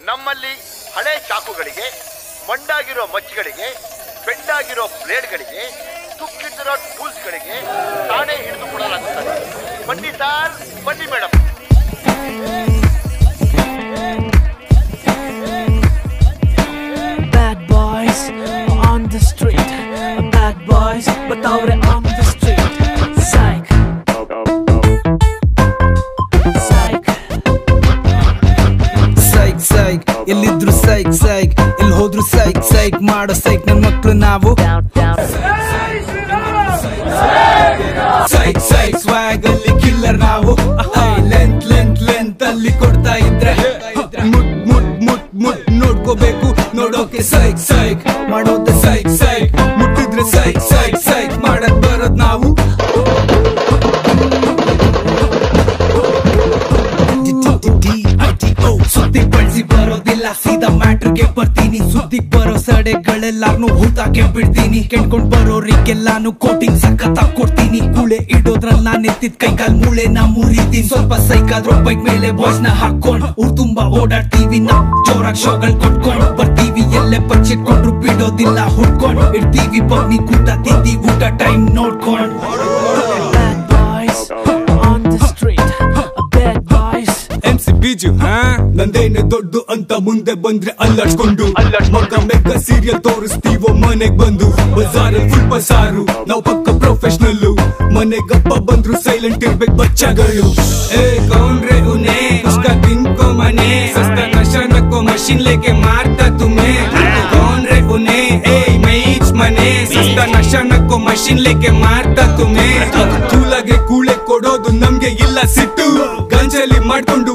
ನಮ್ಮಲ್ಲಿ ಹಳೆ ಚಾಕುಗಳಿಗೆ ಮಂಡಾಗಿರೋ ಮಚ್ಚಿಗಳಿಗೆ ಬೆಂಡಾಗಿರೋ ಬ್ಲೇಡ್ಗಳಿಗೆ ತುಕ್ಕಿದ್ದಿರೋ ಟೂಲ್ಸ್ಗಳಿಗೆ ತಾನೇ ಹಿಡಿದು ಕೊಡಲಾಗುತ್ತದೆ ಬನ್ನಿ ಸಾರ್ ಬನ್ನಿ madam Bad boys on the street. Bad boys, but ಅವ್ರೆ on the street. Psych. Psych. Psych psych ಎಲ್ಲಿದ್ರು ಸೈಕ್ ಸೈಕ್ ಎಲ್ಲಿ ಹೋದ್ರು ಸೈಕ್ ಸೈಕ್ ಮಾಡೋ ಸೈಕ್ ನನ್ ಮಕ್ಳು ನಾವು ಸೈಕ್ ಸೈಕ್ ಸ್ವಾಗ್ ಅಲ್ಲಿ ಕಿಲ್ಲರ್ ನಾವು ಲೆಂತ್ ಲೆಂತ್ ಲೆಂತ್ ಅಲ್ಲಿ ಕೊಡ್ತಾ ಇದ್ರೆ ಮುಟ್ ಮುಟ್ ಮುಟ್ ಮುಟ್ ನೋಡ್ಕೋಬೇಕು ನೋಡೋಕೆ ಸೈಕ್ ಸೈಕ್ ಮಾಡೋದೆ ಸೈಕ್ ಸೈಕ್ ಮುಟ್ಟಿದ್ರೆ ಸೈಕ್ ಸೈಕ್ ಸೈಕ್ ಮಾಡಕ್ ಬರೋದ್ ನಾವು D-D-D-I-T-O. ಸುದ್ದಿ ಬಳಸಿ ಬರೋದಿಲ್ಲ ಸೀದಾ ಮ್ಯಾಟ್ರಿಗೆ ಬರ್ತೀನಿ ಸುದ್ದಿ ಬರೋ ಸಡೆಗಳೆಲ್ಲಾರ್ನು ಹೂತಾಕೆ ಬಿಡ್ತೀನಿ ಕೆಣ್ಕೊಂಡ್ ಬರೋರಿಗೆಲ್ಲಾನು ಕೋಟಿಂಗ್ ಸಖತ್ ಕೊಡ್ತೀನಿ ಕೂಳೆ ಇಡೋದ್ರಲ್ಲಿ ನಾನ್ ಎತ್ತಿದ್ ಕೈಕಾಲ್ ಮೂಳೆ ನಾ ಮುರಿತೀನಿ ಸ್ವಲ್ಪ ಸೈಕಾದ್ರೂ ಬೈಕ್ ಮೇಲೆ ಬಾಯ್ಸ್ ನ ಹಾಕೊಂಡ್ ಊರ್ ತುಂಬಾ ಓಡಾಡ್ತೀವಿ ನಾ ಜೋರಾಗ್ ಶೋಗಳ್ ಕೊಟ್ಕೊಂಡ್ ಬರ್ತೀವಿ ಎಲ್ಲೇ ಬಚ್ಚಿಟ್ಕೊಂಡ್ರು ಬಿಡೋದಿಲ್ಲ ಹುಡ್ಕೊಂಡ್ ಇಡ್ತೀವಿ ಬಗ್ನಿ ಕೂಟ ತಿಂದಿ ಊಟ ಟೈಮ್ ನೋಡ್ಕೊಂಡ್ Bad boys on the street. Bad boys. M C Biju ನಂದೇನೆ ದೊಡ್ಡು ಅಂತ ಮುಂದೆ ಬಂದ್ರೆ ಅಲ್ಲಾಡ್ಸ್ಕೊಂಡು ಮಗ ಮೆಕ್ಕ ಸೀರಿಯಲ್ ತೋರಿಸ್ತೀವೋ ಮನೆಗ್ ಬಂದು ಬಜಾರಲ್ಲಿ ಫುಲ್ ಬಸಾರು ನಾವ್ ಪಕ್ಕ ಪ್ರೊಫೆಷನಲ್ಲು ಮನೆಗಪ್ಪ ಬಂದ್ರು ಸೈಲೆಂಟ್ ಇರ್ಬೇಕು ಬಚ್ಚಗಳು ಏ ಕೌನ್ರೆ ಉನೆ ಉಸ್ಕಾ ತಿನ್ಕೋ ಮನೆ ಸಸ್ತ ನಶಾ ನಕ್ಕೋ ಮಷಿನ್ ಲೇಕೆ ಮಾರ್ತಾ ತುಮೆ ಕೌನ್ರೆ ಉನೆ ಏ ಮೈಚ್ ಮನೆ ಸಸ್ತ ನಶಾ ನಕ್ಕೋ ಮಷಿನ್ ಲೇಕೆ ಮಾರ್ತಾ ತುಮೆ ಕೂಲಾಗೆ ಕೂಳೆ ಕೊಡೋದು ನಮ್ಗೆ ಇಲ್ಲ ಸಿಟ್ಟು ಗಂಜಲಿ ಮಾಡ್ಕೊಂಡು